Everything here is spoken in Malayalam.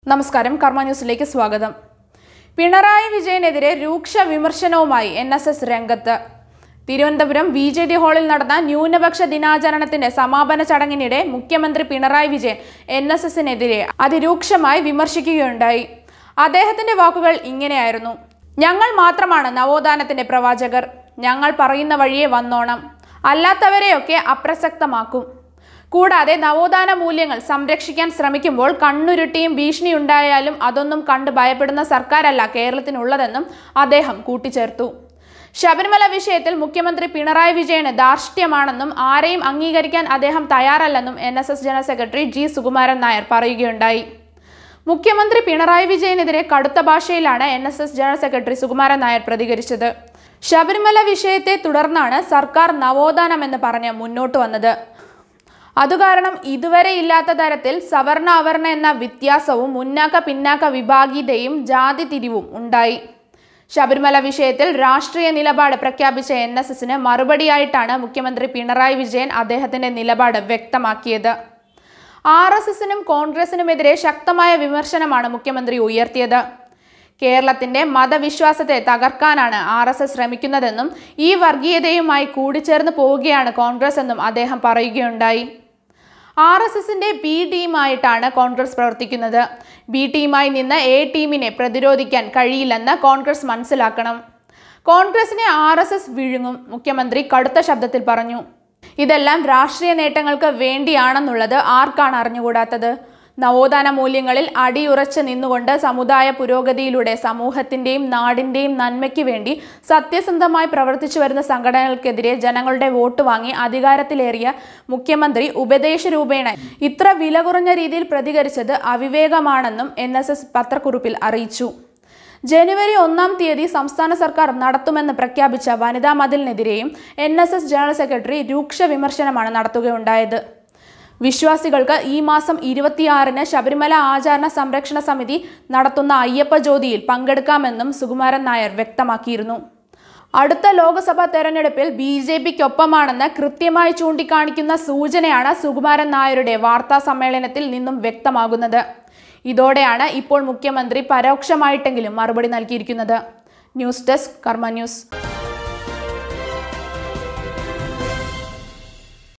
നമസ്കാരം കർമ്മ ന്യൂസിലേക്ക് സ്വാഗതം പിണറായി വിജയനെതിരെ രൂക്ഷ വിമർശനവുമായി എൻ എസ് എസ് രംഗത്ത് തിരുവനന്തപുരം വി ജെ ഡി ഹാളിൽ നടന്ന ന്യൂനപക്ഷ ദിനാചരണത്തിന്റെ സമാപന ചടങ്ങിനിടെ മുഖ്യമന്ത്രി പിണറായി വിജയൻ എൻ എസ് എസിനെതിരെ അതിരൂക്ഷമായി വിമർശിക്കുകയുണ്ടായി അദ്ദേഹത്തിന്റെ വാക്കുകൾ ഇങ്ങനെയായിരുന്നു ഞങ്ങൾ മാത്രമാണ് നവോത്ഥാനത്തിന്റെ പ്രവാചകർ ഞങ്ങൾ പറയുന്ന വഴിയെ വന്നോണം അല്ലാത്തവരെയൊക്കെ അപ്രസക്തമാക്കും കൂടാതെ നവോത്ഥാന മൂല്യങ്ങൾ സംരക്ഷിക്കാൻ ശ്രമിക്കുമ്പോൾ കണ്ണുരുട്ടിയും ഭീഷണിയുണ്ടായാലും അതൊന്നും കണ്ട് ഭയപ്പെടുന്ന സർക്കാരല്ല കേരളത്തിനുള്ളതെന്നും അദ്ദേഹം കൂട്ടിച്ചേർത്തു ശബരിമല വിഷയത്തിൽ മുഖ്യമന്ത്രി പിണറായി വിജയന് ധാർഷ്ട്യമാണെന്നും ആരെയും അംഗീകരിക്കാൻ അദ്ദേഹം തയ്യാറല്ലെന്നും N S S general secretary G Sukumaran Nair പറയുകയുണ്ടായി മുഖ്യമന്ത്രി പിണറായി വിജയനെതിരെ കടുത്ത ഭാഷയിലാണ് N S S general secretary Sukumaran Nair പ്രതികരിച്ചത് ശബരിമല വിഷയത്തെ തുടർന്നാണ് സർക്കാർ നവോത്ഥാനം എന്ന് പറഞ്ഞ് മുന്നോട്ട് വന്നത് അതുകാരണം ഇതുവരെ ഇല്ലാത്ത തരത്തിൽ സവർണ അവർണ എന്ന വ്യത്യാസവും മുന്നാക്ക പിന്നാക്ക വിഭാഗീയതയും ജാതി തിരിവും ഉണ്ടായി ശബരിമല വിഷയത്തിൽ രാഷ്ട്രീയ നിലപാട് പ്രഖ്യാപിച്ച എൻ എസ് എസിന് മറുപടിയായിട്ടാണ് മുഖ്യമന്ത്രി പിണറായി വിജയൻ അദ്ദേഹത്തിന്റെ നിലപാട് വ്യക്തമാക്കിയത് ആർ എസ് എസിനും കോൺഗ്രസിനുമെതിരെ ശക്തമായ വിമർശനമാണ് മുഖ്യമന്ത്രി ഉയർത്തിയത് കേരളത്തിന്റെ മതവിശ്വാസത്തെ തകർക്കാനാണ് ആർ എസ് എസ് ശ്രമിക്കുന്നതെന്നും ഈ വർഗീയതയുമായി കൂടിച്ചേർന്ന് പോവുകയാണ് കോൺഗ്രസ് എന്നും അദ്ദേഹം പറയുകയുണ്ടായി ആർ എസ് എസിന്റെ ബി ടീമായിട്ടാണ് കോൺഗ്രസ് പ്രവർത്തിക്കുന്നത് ബി ടീമായി നിന്ന് എ ടീമിനെ പ്രതിരോധിക്കാൻ കഴിയില്ലെന്ന് കോൺഗ്രസ് മനസ്സിലാക്കണം കോൺഗ്രസിനെ ആർ എസ് എസ് വിഴുങ്ങും മുഖ്യമന്ത്രി കടുത്ത ശബ്ദത്തിൽ പറഞ്ഞു ഇതെല്ലാം രാഷ്ട്രീയ നേട്ടങ്ങൾക്ക് വേണ്ടിയാണെന്നുള്ളത് ആർക്കാണ് അറിഞ്ഞുകൂടാത്തത് നവോത്ഥാന മൂല്യങ്ങളിൽ അടിയുറച്ച് നിന്നുകൊണ്ട് സമുദായ പുരോഗതിയിലൂടെ സമൂഹത്തിന്റെയും നാടിന്റെയും നന്മയ്ക്ക് വേണ്ടി സത്യസന്ധമായി പ്രവർത്തിച്ചു വരുന്ന സംഘടനകൾക്കെതിരെ ജനങ്ങളുടെ വോട്ട് വാങ്ങി അധികാരത്തിലേറിയ മുഖ്യമന്ത്രി ഉപദേശ രൂപേണ ഇത്ര വില കുറഞ്ഞ രീതിയിൽ പ്രതികരിച്ചത് അവിവേകമാണെന്നും എൻ പത്രക്കുറിപ്പിൽ അറിയിച്ചു ജനുവരി ഒന്നാം തീയതി സംസ്ഥാന സർക്കാർ നടത്തുമെന്ന് പ്രഖ്യാപിച്ച വനിതാ മതിലിനെതിരെയും N S S general secretary രൂക്ഷ വിമർശനമാണ് നടത്തുകയുണ്ടായത് വിശ്വാസികൾക്ക് ഈ മാസം ഇരുപത്തിയാറിന് ശബരിമല ആചാരണ സംരക്ഷണ സമിതി നടത്തുന്ന അയ്യപ്പ ജ്യോതിയിൽ പങ്കെടുക്കാമെന്നും സുകുമാരൻ നായർ വ്യക്തമാക്കിയിരുന്നു അടുത്ത ലോക്സഭാ തെരഞ്ഞെടുപ്പിൽ ബി ജെ പിക്കൊപ്പമാണെന്ന് കൃത്യമായി ചൂണ്ടിക്കാണിക്കുന്ന സൂചനയാണ് സുകുമാരൻ നായരുടെ വാർത്താ സമ്മേളനത്തിൽ നിന്നും വ്യക്തമാകുന്നത് ഇതോടെയാണ് ഇപ്പോൾ മുഖ്യമന്ത്രി പരോക്ഷമായിട്ടെങ്കിലും മറുപടി നൽകിയിരിക്കുന്നത് ന്യൂസ് ഡെസ്ക് കർമ്മ ന്യൂസ്